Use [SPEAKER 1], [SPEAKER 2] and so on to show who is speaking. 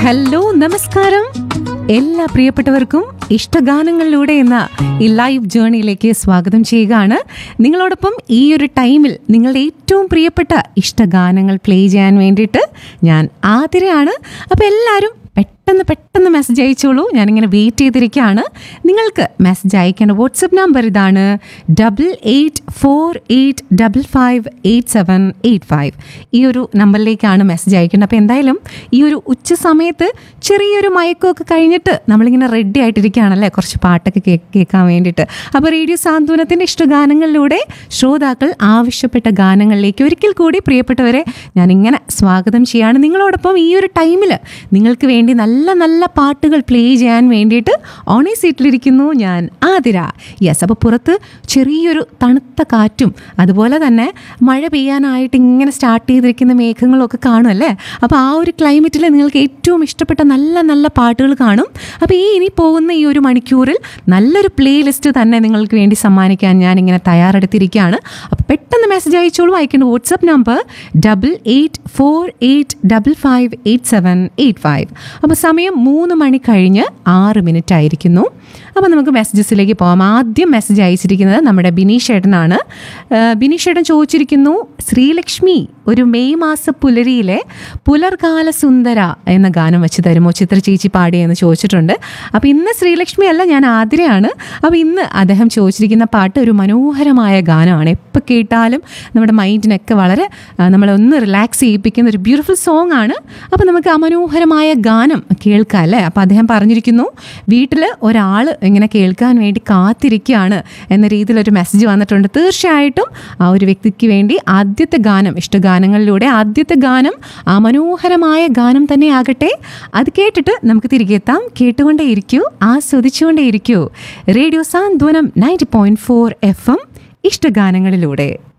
[SPEAKER 1] hello നമസ്കാരം എല്ലാ പ്രിയപ്പെട്ടവർക്കും ഇഷ്ടഗാനങ്ങളിലൂടെ എന്ന ഈ ലൈവ് ജേണിയിലേക്ക് സ്വാഗതം ചെയ്യുകയാണ് നിങ്ങളോടൊപ്പം ഈ ഒരു ടൈമിൽ നിങ്ങളുടെ ഏറ്റവും പ്രിയപ്പെട്ട ഇഷ്ടഗാനങ്ങൾ പ്ലേ ചെയ്യാൻ വേണ്ടിയിട്ട് ഞാൻ ആതിരയാണ് അപ്പോൾ എല്ലാവരും പെട്ടെന്ന് പെട്ടെന്ന് മെസ്സേജ് അയച്ചോളൂ ഞാനിങ്ങനെ വെയിറ്റ് ചെയ്തിരിക്കുകയാണ് നിങ്ങൾക്ക് മെസ്സേജ് അയക്കേണ്ട വാട്സപ്പ് നമ്പർ ഇതാണ് double eight four eight double five eight seven eight five ഈ ഒരു നമ്പറിലേക്കാണ് മെസ്സേജ് അയക്കേണ്ടത് അപ്പോൾ എന്തായാലും ഈ ഒരു ഉച്ച സമയത്ത് ചെറിയൊരു മയക്കമൊക്കെ കഴിഞ്ഞിട്ട് നമ്മളിങ്ങനെ റെഡി ആയിട്ടിരിക്കുകയാണല്ലേ കുറച്ച് പാട്ടൊക്കെ കേ കേൾക്കാൻ വേണ്ടിയിട്ട് അപ്പോൾ റേഡിയോ സാന്ത്വനത്തിൻ്റെ ഇഷ്ടഗാനങ്ങളിലൂടെ ശ്രോതാക്കൾ ആവശ്യപ്പെട്ട ഗാനങ്ങളിലേക്ക് ഒരിക്കൽ കൂടി പ്രിയപ്പെട്ടവരെ ഞാനിങ്ങനെ സ്വാഗതം ചെയ്യാണ് നിങ്ങളോടൊപ്പം ഈ ഒരു ടൈമിൽ നിങ്ങൾക്ക് വേണ്ടി നല്ല നല്ല പാട്ടുകൾ പ്ലേ ചെയ്യാൻ വേണ്ടിയിട്ട് ഓണേ സീറ്റിലിരിക്കുന്നു ഞാൻ ആതിര യെസ് അപ്പോൾ പുറത്ത് ചെറിയൊരു തണുത്ത കാറ്റും അതുപോലെ തന്നെ മഴ പെയ്യാനായിട്ട് ഇങ്ങനെ സ്റ്റാർട്ട് ചെയ്തിരിക്കുന്ന മേഘങ്ങളൊക്കെ കാണുമല്ലേ അപ്പോൾ ആ ഒരു ക്ലൈമറ്റിൽ നിങ്ങൾക്ക് ഏറ്റവും ഇഷ്ടപ്പെട്ട നല്ല നല്ല പാട്ടുകൾ കാണും അപ്പോൾ ഈ ഇനി പോകുന്ന ഈ ഒരു മണിക്കൂറിൽ നല്ലൊരു പ്ലേ ലിസ്റ്റ് തന്നെ നിങ്ങൾക്ക് വേണ്ടി സമ്മാനിക്കാൻ ഞാൻ ഇങ്ങനെ തയ്യാറെടുത്തിരിക്കുകയാണ് അപ്പോൾ പെട്ടെന്ന് മെസ്സേജ് അയച്ചോളൂ അയക്കേണ്ട WhatsApp number double eight four eight double five eight seven eight five അപ്പോൾ സമയം മൂന്ന് മണി കഴിഞ്ഞ് ആറ് മിനിറ്റ് ആയിരിക്കുന്നു അപ്പോൾ നമുക്ക് മെസ്സേജസിലേക്ക് പോകാം ആദ്യം മെസ്സേജ് അയച്ചിരിക്കുന്നത് നമ്മുടെ ബിനീഷ് ഏട്ടനാണ് ഏഹ് ബിനീഷ് ഏട്ടൻ ചോദിച്ചിരിക്കുന്നു ശ്രീലക്ഷ്മി ഒരു മെയ് മാസ പുലരിയിലെ പുലർകാല സുന്ദര എന്ന ഗാനം വെച്ച് തരുമോ ചിത്ര ചേച്ചി പാടിയെന്ന് ചോദിച്ചിട്ടുണ്ട് അപ്പോൾ ഇന്ന് ശ്രീലക്ഷ്മി അല്ല ഞാൻ ആതിരയാണ് അപ്പോൾ ഇന്ന് അദ്ദേഹം ചോദിച്ചിരിക്കുന്ന പാട്ട് ഒരു മനോഹരമായ ഗാനമാണ് എപ്പോൾ കേട്ടാലും നമ്മുടെ മൈൻഡിനൊക്കെ വളരെ ആ, നമ്മളെ ഒന്ന് റിലാക്സ് ചെയ്യിപ്പിക്കുന്ന ഒരു ബ്യൂട്ടിഫുൾ സോങ് ആണ് അപ്പോൾ നമുക്ക് ആ മനോഹരമായ ഗാനം കേൾക്കാം അല്ലേ അപ്പോൾ അദ്ദേഹം പറഞ്ഞിരിക്കുന്നു വീട്ടിൽ ഒരാൾ ഇങ്ങനെ കേൾക്കാൻ വേണ്ടി കാത്തിരിക്കുകയാണ് എന്ന രീതിയിലൊരു മെസ്സേജ് വന്നിട്ടുണ്ട് തീർച്ചയായിട്ടും ആ ഒരു വ്യക്തിക്ക് വേണ്ടി ആദ്യത്തെ ഗാനം ഇഷ്ടഗാനങ്ങളിലൂടെ ആദ്യത്തെ ഗാനം ആ മനോഹരമായ ഗാനം തന്നെ ആകട്ടെ അത് കേട്ടിട്ട് നമുക്ക് തിരികെ എത്താം കേട്ടുകൊണ്ടേ ഇരിക്കൂ ആസ്വദിച്ചുകൊണ്ടേ ഇരിക്കൂ radio Santhwanam ninety point four F M ഇഷ്ടഗാനങ്ങളിലൂടെ